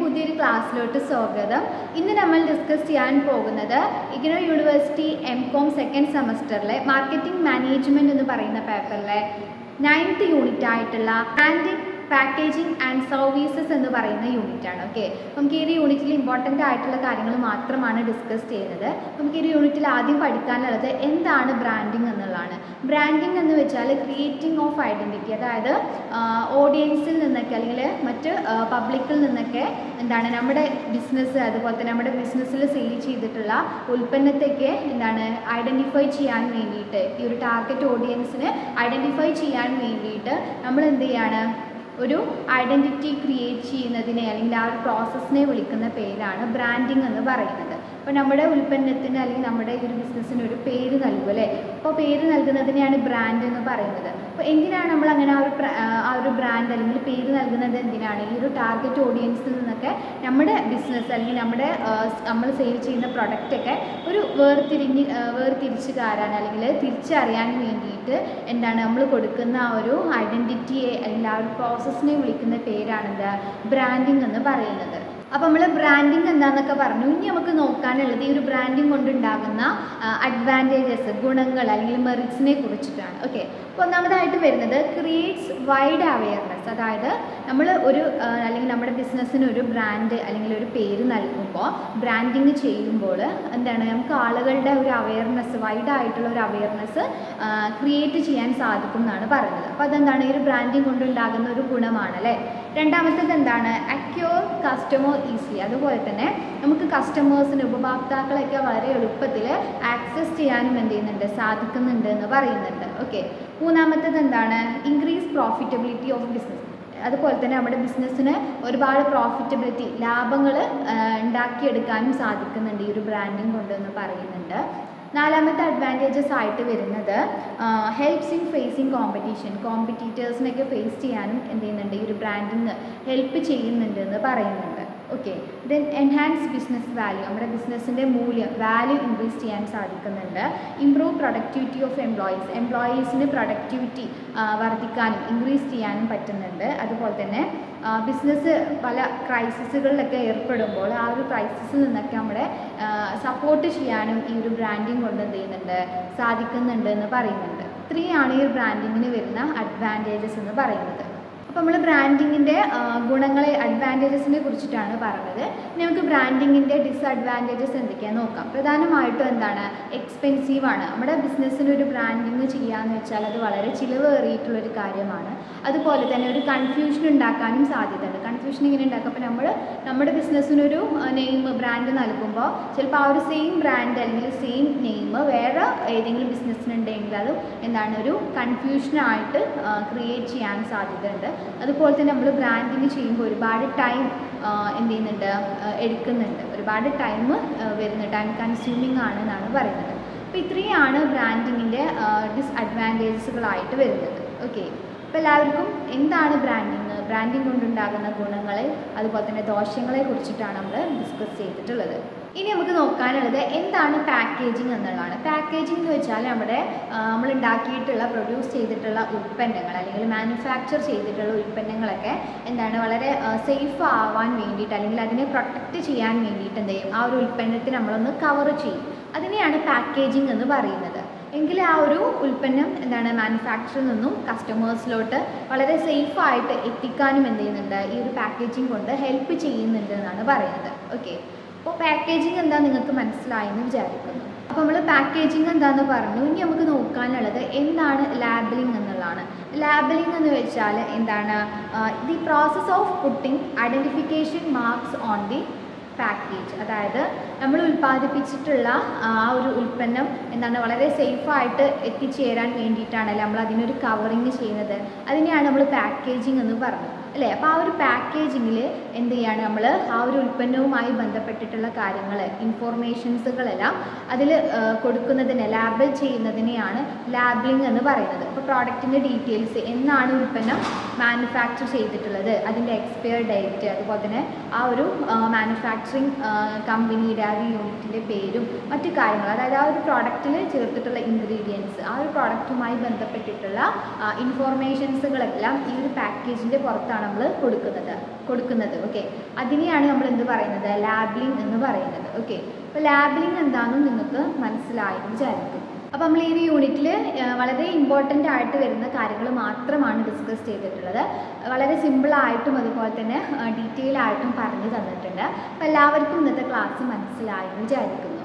പുതിയൊരു ക്ലാസ്സിലോട്ട് സ്വാഗതം ഇന്ന് നമ്മൾ ഡിസ്കസ് ചെയ്യാൻ പോകുന്നത് IGNOU university M com second സെമസ്റ്ററിലെ മാർക്കറ്റിംഗ് മാനേജ്മെൻറ്റ് എന്ന് പറയുന്ന പേപ്പറിലെ നയൻത്ത് യൂണിറ്റ് ആയിട്ടുള്ള ബ്രാൻഡിംഗ് പാക്കേജിംഗ് ആൻഡ് സർവീസസ് എന്ന് പറയുന്ന യൂണിറ്റാണ് ഓക്കെ നമുക്ക് ഈ ഒരു യൂണിറ്റിൽ ഇമ്പോർട്ടൻ്റ് ആയിട്ടുള്ള കാര്യങ്ങൾ മാത്രമാണ് ഡിസ്കസ് ചെയ്യുന്നത് നമുക്ക് ഈ ഒരു യൂണിറ്റിൽ ആദ്യം പഠിക്കാനുള്ളത് എന്താണ് ബ്രാൻഡിങ് എന്നുള്ളതാണ് ബ്രാൻഡിങ് എന്ന് വെച്ചാൽ ക്രിയേറ്റിംഗ് ഓഫ് ഐഡൻറ്റിറ്റി അതായത് ഓഡിയൻസിൽ നിന്നൊക്കെ അല്ലെങ്കിൽ മറ്റ് പബ്ലിക്കിൽ നിന്നൊക്കെ എന്താണ് നമ്മുടെ ബിസിനസ് അതുപോലെ തന്നെ നമ്മുടെ ബിസിനസ്സിൽ സെയിൽ ചെയ്തിട്ടുള്ള ഉൽപ്പന്നത്തെയൊക്കെ എന്താണ് ഐഡൻറ്റിഫൈ ചെയ്യാൻ വേണ്ടിയിട്ട് ഈ ഒരു ടാർഗറ്റ് ഓഡിയൻസിന് ഐഡൻറ്റിഫൈ ചെയ്യാൻ വേണ്ടിയിട്ട് നമ്മൾ എന്ത് ചെയ്യാണ് ഒരു ഐഡൻറ്റിറ്റി ക്രിയേറ്റ് ചെയ്യുന്നതിനെ അല്ലെങ്കിൽ ആ ഒരു പ്രോസസ്സിനെ വിളിക്കുന്ന പേരാണ് ബ്രാൻഡിങ് എന്ന് പറയുന്നത് അപ്പോൾ നമ്മുടെ ഉൽപ്പന്നത്തിന് അല്ലെങ്കിൽ നമ്മുടെ ഈ ഒരു ബിസിനസ്സിന് ഒരു പേര് നൽകും അല്ലേ അപ്പോൾ പേര് നൽകുന്നതിനെയാണ് ബ്രാൻഡ് എന്ന് പറയുന്നത് അപ്പോൾ എന്തിനാണ് നമ്മൾ അങ്ങനെ ആ ഒരു പ്ര- ആ ഒരു ബ്രാൻഡ് അല്ലെങ്കിൽ പേര് നൽകുന്നത് എന്തിനാണ് ഈ ഒരു ടാർഗറ്റ് ഓഡിയൻസിൽ നിന്നൊക്കെ നമ്മുടെ ബിസിനസ് അല്ലെങ്കിൽ നമ്മുടെ ആ, നമ്മൾ സെയിൽ ചെയ്യുന്ന പ്രൊഡക്റ്റൊക്കെ ഒരു വേർതിരിഞ്ഞ് ആ, വേർതിരിച്ച് കാരാൻ അല്ലെങ്കിൽ തിരിച്ചറിയാൻ വേണ്ടിയിട്ട് എന്താണ് നമ്മൾ കൊടുക്കുന്ന ആ ഒരു ഐഡൻറ്റിറ്റിയെ അല്ലെങ്കിൽ ആ ഒരു പ്രോസസ്സിനെ വിളിക്കുന്ന പേരാണെന്ത് ബ്രാൻഡിങ് എന്ന് പറയുന്നത് അപ്പോൾ നമ്മൾ ബ്രാൻഡിങ് എന്താണെന്നൊക്കെ പറഞ്ഞു ഇനി നമുക്ക് നോക്കാനുള്ളത് ഈ ഒരു ബ്രാൻഡിങ് കൊണ്ടുണ്ടാകുന്ന അഡ്വാൻറ്റേജസ് ഗുണങ്ങൾ അല്ലെങ്കിൽ മെറിറ്റ്സിനെ കുറിച്ചിട്ടാണ് ഓക്കെ അപ്പോൾ ഒന്നാമതായിട്ട് വരുന്നത് ക്രിയേറ്റ്സ് വൈഡ് അവയർനെസ് അതായത് നമ്മൾ ഒരു ആ, അല്ലെങ്കിൽ നമ്മുടെ ബിസിനസ്സിന് ഒരു ബ്രാൻഡ് അല്ലെങ്കിൽ ഒരു പേര് നൽകുമ്പോൾ ബ്രാൻഡിങ് ചെയ്യുമ്പോൾ എന്താണ് നമുക്ക് ആളുകളുടെ ഒരു അവയർനെസ് വൈഡ് ആയിട്ടുള്ള ഒരു അവയർനെസ് ക്രിയേറ്റ് ചെയ്യാൻ സാധിക്കും എന്നാണ് പറയുന്നത് അപ്പോൾ അതെന്താണ് ഈ ഒരു ബ്രാൻഡിങ് കൊണ്ടുണ്ടാകുന്ന ഒരു ഗുണമാണ് അല്ലേ രണ്ടാമത്തേത് എന്താണ് അക്യൂർ കസ്റ്റമർ ഈസിലി അതുപോലെ തന്നെ നമുക്ക് കസ്റ്റമേഴ്സിന് ഉപഭോക്താക്കളെയൊക്കെ വളരെ എളുപ്പത്തിൽ ആക്സസ് ചെയ്യാനും എന്ത് ചെയ്യുന്നുണ്ട് സാധിക്കുന്നുണ്ട് എന്ന് പറയുന്നുണ്ട് ഓക്കെ മൂന്നാമത്തേത് എന്താണ് ഇൻക്രീസ് പ്രോഫിറ്റബിലിറ്റി ഓഫ് ബിസിനസ് അതുപോലെ തന്നെ നമ്മുടെ ബിസിനസ്സിന് ഒരുപാട് പ്രോഫിറ്റബിലിറ്റി ലാഭങ്ങൾ ഉണ്ടാക്കിയെടുക്കാനും സാധിക്കുന്നുണ്ട് ഈ ഒരു ബ്രാൻഡിങ് കൊണ്ട് എന്ന് പറയുന്നുണ്ട് നാലാമത്തെ അഡ്വാൻറ്റേജസ് ആയിട്ട് വരുന്നത് ഹെൽപ്സ് ഇൻ ഫേസിങ് കോമ്പറ്റീഷൻ കോമ്പറ്റീറ്റേഴ്സിനൊക്കെ ഫേസ് ചെയ്യാനും എന്ത് ചെയ്യുന്നുണ്ട് ഈ ഒരു ബ്രാൻഡിങ് ഹെൽപ്പ് ചെയ്യുന്നുണ്ട് എന്ന് പറയുന്നുണ്ട് okay then enhance business value നമ്മുടെ ബിസിനസ്സിൻ്റെ മൂല്യം വാല്യൂ ഇൻക്രീസ് ചെയ്യാൻ സാധിക്കുന്നുണ്ട് ഇംപ്രൂവ് പ്രൊഡക്ടിവിറ്റി ഓഫ് എംപ്ലോയീസ് എംപ്ലോയീസിന് പ്രൊഡക്ടിവിറ്റി വർദ്ധിക്കാനും ഇൻക്രീസ് ചെയ്യാനും പറ്റുന്നുണ്ട് അതുപോലെ തന്നെ ബിസിനസ് പല ക്രൈസിസുകളിലൊക്കെ ഏർപ്പെടുമ്പോൾ ആ ഒരു ക്രൈസിസിൽ നിന്നൊക്കെ നമ്മളെ സപ്പോർട്ട് ചെയ്യാനും ഈ ഒരു ബ്രാൻഡിങ് കൊണ്ട് എന്ത് ചെയ്യുന്നുണ്ട് സാധിക്കുന്നുണ്ട് എന്ന് പറയുന്നുണ്ട് ഇത്രയാണ് ഈ ഒരു ബ്രാൻഡിങ്ങിന് വരുന്ന അഡ്വാൻറ്റേജസ് എന്ന് പറയുന്നത് അപ്പോൾ നമ്മൾ ബ്രാൻഡിങ്ങിൻ്റെ ഗുണങ്ങളെ അഡ്വാൻറ്റേജസിനെ കുറിച്ചിട്ടാണ് പറഞ്ഞത് ഇനി നമുക്ക് ബ്രാൻഡിങ്ങിൻ്റെ ഡിസഡ്വാൻറ്റേജസ് എന്തൊക്കെയാണെന്ന് നോക്കാം പ്രധാനമായിട്ടും എന്താണ് എക്സ്പെൻസീവ് ആണ് നമ്മുടെ ബിസിനസ്സിന് ഒരു ബ്രാൻഡിങ് ചെയ്യാന്ന് വെച്ചാൽ അത് വളരെ ചിലവേറിയിട്ടുള്ളൊരു കാര്യമാണ് അതുപോലെ തന്നെ ഒരു കൺഫ്യൂഷൻ ഉണ്ടാക്കാനും സാധ്യതയുണ്ട് കൺഫ്യൂഷൻ ഇങ്ങനെ ഉണ്ടാക്കും അപ്പോൾ നമ്മൾ നമ്മുടെ ബിസിനസ്സിനൊരു നെയിം ബ്രാൻഡ് നൽകുമ്പോൾ ചിലപ്പോൾ ആ ഒരു സെയിം ബ്രാൻഡ് അല്ലെങ്കിൽ സെയിം നെയിം വേറെ ഏതെങ്കിലും ബിസിനസ്സിനുണ്ടെങ്കിൽ അത് എന്താണ് ഒരു കൺഫ്യൂഷനായിട്ട് ക്രിയേറ്റ് ചെയ്യാൻ സാധ്യതയുണ്ട് അതുപോലെ തന്നെ നമ്മൾ ബ്രാൻഡിങ് ചെയ്യുമ്പോൾ ഒരുപാട് ടൈം എന്ത് ചെയ്യുന്നുണ്ട് ആ, എടുക്കുന്നുണ്ട് ഒരുപാട് ടൈം വരുന്നുണ്ട് ടൈം കൺസ്യൂമിങ് ആണ് എന്നാണ് പറയുന്നത് അപ്പോൾ ഇത്രയാണ് ബ്രാൻഡിങ്ങിൻ്റെ ഡിസ്അഡ്വാൻറ്റേജസുകളായിട്ട് വരുന്നത് ഓക്കെ അപ്പോൾ എല്ലാവർക്കും എന്താണ് ബ്രാൻഡിങ് ബ്രാൻഡിങ് കൊണ്ടുണ്ടാകുന്ന ഗുണങ്ങളെ അതുപോലെ തന്നെ ദോഷങ്ങളെ കുറിച്ചിട്ടാണ് നമ്മൾ ഡിസ്കസ് ചെയ്തിട്ടുള്ളത് ഇനി നമുക്ക് നോക്കാനുള്ളത് എന്താണ് പാക്കേജിങ് എന്നുള്ളതാണ് പാക്കേജിംഗ് എന്ന് വെച്ചാൽ നമ്മുടെ ആ, നമ്മൾ ഉണ്ടാക്കിയിട്ടുള്ള പ്രൊഡ്യൂസ് ചെയ്തിട്ടുള്ള ഉൽപ്പന്നങ്ങൾ അല്ലെങ്കിൽ മാനുഫാക്ചർ ചെയ്തിട്ടുള്ള ഉൽപ്പന്നങ്ങളൊക്കെ എന്താണ് വളരെ സേഫ് ആവാൻ വേണ്ടിയിട്ട് അല്ലെങ്കിൽ അതിനെ പ്രൊട്ടക്റ്റ് ചെയ്യാൻ വേണ്ടിയിട്ട് എന്ത് ചെയ്യും ആ ഒരു ഉൽപ്പന്നത്തെ നമ്മളൊന്ന് കവർ ചെയ്യും അതിനെയാണ് പാക്കേജിംഗ് എന്ന് പറയുന്നത് എങ്കിൽ ആ ഒരു ഉൽപ്പന്നം എന്താണ് മാനുഫാക്ചറിൽ നിന്നും കസ്റ്റമേഴ്സിലോട്ട് വളരെ സേഫ് ആയിട്ട് എത്തിക്കാനും എന്ത് ചെയ്യുന്നുണ്ട് ഈ ഒരു പാക്കേജിംഗ് കൊണ്ട് ഹെൽപ്പ് ചെയ്യുന്നുണ്ട് എന്നാണ് പറയുന്നത് ഓക്കെ അപ്പോൾ പാക്കേജിംഗ് എന്താ നിങ്ങൾക്ക് മനസ്സിലായി എന്ന് വിചാരിക്കുന്നു അപ്പോൾ നമ്മൾ പാക്കേജിംഗ് എന്താന്ന് പറഞ്ഞു ഇനി നമുക്ക് നോക്കാനുള്ളത് എന്താണ് ലാബിലിംഗ് എന്നുള്ളതാണ് ലാബിലിംഗ് എന്ന് വെച്ചാൽ എന്താണ് the process of putting identification marks on the package അതായത് നമ്മൾ ഉൽപ്പാദിപ്പിച്ചിട്ടുള്ള ആ ഒരു ഉൽപ്പന്നം എന്താണ് വളരെ സേഫായിട്ട് എത്തിച്ചേരാൻ വേണ്ടിയിട്ടാണല്ലേ നമ്മൾ അതിനൊരു കവറിങ് ചെയ്യുന്നത് അതിനെയാണ് നമ്മൾ പാക്കേജിംഗ് എന്ന് പറഞ്ഞത് അല്ലേ അപ്പോൾ ആ ഒരു പാക്കേജിങ്ങിൽ എന്ത് ചെയ്യാണ് നമ്മൾ ആ ഒരു ഉൽപ്പന്നവുമായി ബന്ധപ്പെട്ടിട്ടുള്ള കാര്യങ്ങൾ ഇൻഫോർമേഷൻസുകളെല്ലാം അതിൽ കൊടുക്കുന്നതിനെ ലാബിൽ ചെയ്യുന്നതിനെയാണ് ലാബിലിംഗ് എന്ന് പറയുന്നത് അപ്പോൾ പ്രോഡക്റ്റിൻ്റെ ഡീറ്റെയിൽസ് എന്നാണ് ഉൽപ്പന്നം മാനുഫാക്ചർ ചെയ്തിട്ടുള്ളത് അതിൻ്റെ എക്സ്പയർ ഡേറ്റ് അതുപോലെ തന്നെ ആ ഒരു മാനുഫാക്ചർ മാനുഫാക്ചറിങ് കമ്പനിയുടെ ആ ഒരു യൂണിറ്റിൻ്റെ പേരും മറ്റു കാര്യങ്ങൾ അതായത് ആ ഒരു പ്രോഡക്റ്റിൽ ചേർത്തിട്ടുള്ള ഇൻഗ്രീഡിയൻസ് ആ ഒരു പ്രോഡക്റ്റുമായി ബന്ധപ്പെട്ടിട്ടുള്ള ഇൻഫോർമേഷൻസുകളെല്ലാം ഈ ഒരു പാക്കേജിൻ്റെ പുറത്താണ് നമ്മൾ കൊടുക്കുന്നത് കൊടുക്കുന്നത് ഓക്കെ അതിനെയാണ് നമ്മൾ എന്ത് പറയുന്നത് ലാബിലിംഗ് എന്ന് പറയുന്നത് ഓക്കെ അപ്പോൾ ലാബിലിംഗ് എന്താണെന്നും നിങ്ങൾക്ക് മനസ്സിലായെന്ന് വിചാരിക്കും അപ്പോൾ നമ്മൾ ഈ ഒരു യൂണിറ്റിൽ വളരെ ഇമ്പോർട്ടൻ്റ് ആയിട്ട് വരുന്ന കാര്യങ്ങൾ മാത്രമാണ് ഡിസ്കസ് ചെയ്തിട്ടുള്ളത് വളരെ സിമ്പിളായിട്ടും അതുപോലെ തന്നെ ഡീറ്റെയിൽ ആയിട്ടും പറഞ്ഞു തന്നിട്ടുണ്ട് അപ്പോൾ എല്ലാവർക്കും ഇന്നത്തെ ക്ലാസ് മനസ്സിലായെന്ന് വിചാരിക്കുന്നു